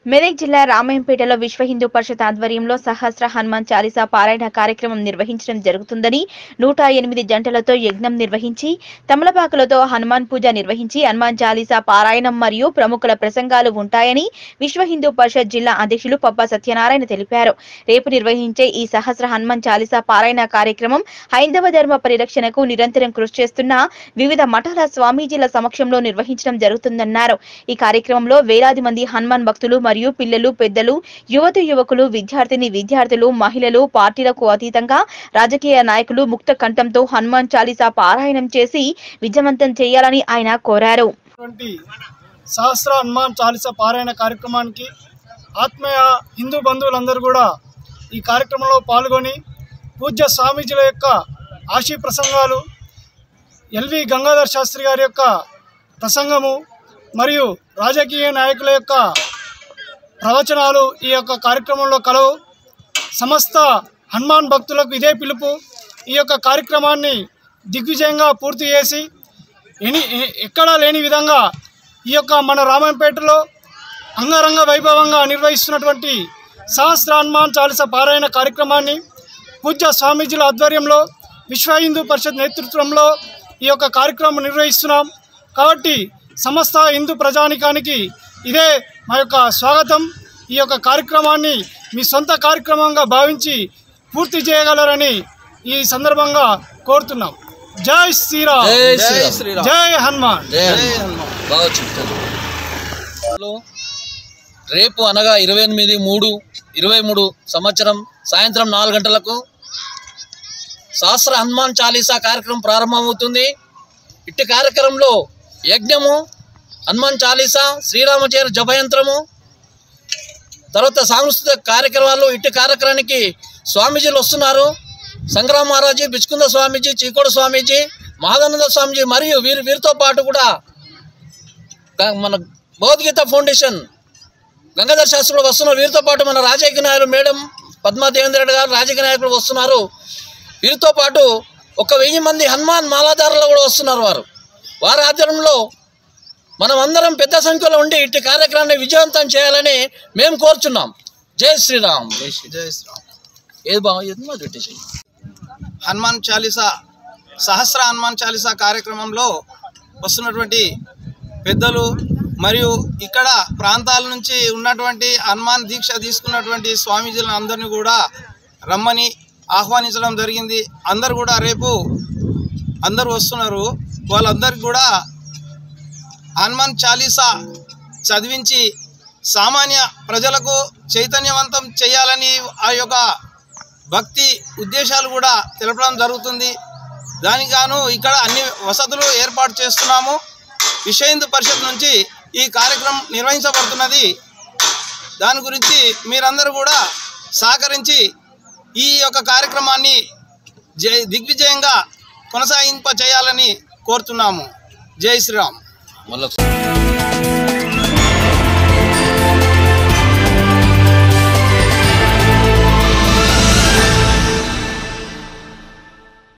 మెదక్ జిల్లా రామాయంపేటలో విశ్వ హిందూ పరిషత్ ఆధ్వర్యంలో సహస్ర హనుమాన్ చాలీసా పారాయణ కార్యక్రమం నిర్వహించడం జరుగుతుందని నూట ఎనిమిది జంటలతో యజ్ఞం నిర్వహించి తమలపాకులతో హనుమాన్ పూజ నిర్వహించి హనుమాన్ చాలీసా పారాయణం మరియు ప్రముఖుల ప్రసంగాలు ఉంటాయని విశ్వ హిందూ పరిషత్ జిల్లా అధ్యక్షులు పప్ప సత్యనారాయణ తెలిపారు రేపు నిర్వహించే ఈ సహస్ర హనుమాన్ చాలీసా పారాయణ కార్యక్రమం హైందవ ధర్మ పరిరక్షణకు నిరంతరం కృషి చేస్తున్న వివిధ మఠాల స్వామీజీల సమక్షంలో నిర్వహించడం జరుగుతుందన్నారు ఈ కార్యక్రమంలో వేలాది మంది హనుమాన్ భక్తులు మరియు పిల్లలు పెద్దలు యువత యువకులు విద్యార్థిని విద్యార్థులు మహిళలు పార్టీలకు అతీతంగా రాజకీయ నాయకులు ముక్త కంఠంతో హనుమాన్ చాలీసా పారాయణం చేసి విజయవంతం చేయాలని ఆయన కోరారు వంటి సహస్ర హనుమాన్ చాలీసా పారాయణ కార్యక్రమానికి ఆత్మీయ హిందూ బంధువులందరూ కూడా ఈ కార్యక్రమంలో పాల్గొని పూజ్య స్వామీజీల యొక్క ఆశీ ప్రసంగాలు ఎల్వి గంగాధర్ శాస్త్రి గారి యొక్క ప్రసంగము మరియు రాజకీయ నాయకుల యొక్క ప్రవచనాలు ఈ యొక్క కార్యక్రమంలో కలవు సమస్త హనుమాన్ భక్తులకు ఇదే పిలుపు ఈ యొక్క కార్యక్రమాన్ని దిగ్విజయంగా పూర్తి చేసి ఎని ఎ- ఎక్కడా లేని విధంగా ఈ యొక్క మన రామాయంపేటలో అంగరంగ వైభవంగా నిర్వహిస్తున్నటువంటి సహస్ర హనుమాన్ చాలీస పారాయణ కార్యక్రమాన్ని పూజ్య స్వామీజీల ఆధ్వర్యంలో విశ్వ హిందూ పరిషత్ నేతృత్వంలో ఈ యొక్క కార్యక్రమం నిర్వహిస్తున్నాం కాబట్టి సమస్త హిందూ ప్రజానికానికి ఇదే మా యొక్క స్వాగతం ఈ యొక్క కార్యక్రమాన్ని మీ సొంత కార్యక్రమంగా భావించి పూర్తి చేయగలరని ఈ సందర్భంగా కోరుతున్నాం జై శ్రీరామ్ జై శ్రీరామ్ జై హనుమాన్ జై హనుమాన్ బాగా చెప్తాను రేపు అనగా ఇరవై ఎనిమిది మూడు ఇరవై మూడు సంవత్సరం సాయంత్రం నాలుగు గంటలకు సహస్ర హనుమాన్ చాలీసా కార్యక్రమం ప్రారంభమవుతుంది ఇట్టి కార్యక్రమంలో యజ్ఞము హనుమాన్ చాలీసా శ్రీరామచంద్ర జపయంత్రము తర్వాత సాంస్కృతిక కార్యక్రమాలు ఇట్టి కార్యక్రమానికి స్వామీజీలు వస్తున్నారు సంగ్రామ మహారాజీ బిచ్కుంద స్వామీజీ చీకోడు స్వామీజీ మాదానంద స్వామీజీ మరియు వీరి వీరితో పాటు కూడా గ- మన భగవద్గీత ఫౌండేషన్ గంగాధర్ శాస్త్రులు వస్తున్నారు వీరితో పాటు మన రాజకీయ నాయకులు మేడం పద్మా దేవేంద్ర రెడ్డి గారు రాజకీయ నాయకులు వస్తున్నారు వీరితో పాటు ఒక వెయ్యి మంది హనుమాన్ మాలాధారులు కూడా వస్తున్నారు వారు వారి ఆధ్వర్యంలో మనం అందరం పెద్ద సంఖ్యలో ఉండి ఇట్టి కార్యక్రమాన్ని విజయవంతం చేయాలని మేము కోరుచున్నాం జై శ్రీరామ్ జై శ్రీ జై శ్రీరామ్ ఏది బాగుంది మరి పెట్టేసి హనుమాన్ చాలీసా సహస్ర హనుమాన్ చాలీసా కార్యక్రమంలో వస్తున్నటువంటి పెద్దలు మరియు ఇక్కడ ప్రాంతాల నుంచి ఉన్నటువంటి హనుమాన్ దీక్ష తీసుకున్నటువంటి స్వామీజీలను అందరినీ కూడా రమ్మని ఆహ్వానించడం జరిగింది అందరు కూడా రేపు అందరు వస్తున్నారు వాళ్ళందరికీ కూడా హనుమాన్ చాలీసా చదివించి సామాన్య ప్రజలకు చైతన్యవంతం చేయాలని ఆ యొక్క భక్తి ఉద్దేశాలు కూడా తెలపడం జరుగుతుంది దానికి గాను ఇక్కడ అన్ని వసతులు ఏర్పాటు చేస్తున్నాము విశ్వ హిందూ పరిషత్ నుంచి ఈ కార్యక్రమం నిర్వహించబడుతున్నది దాని గురించి మీరందరూ కూడా సహకరించి ఈ యొక్క కార్యక్రమాన్ని జై దిగ్విజయంగా కొనసాగింప చేయాలని కోరుతున్నాము జై శ్రీరామ్ మళ్ళీ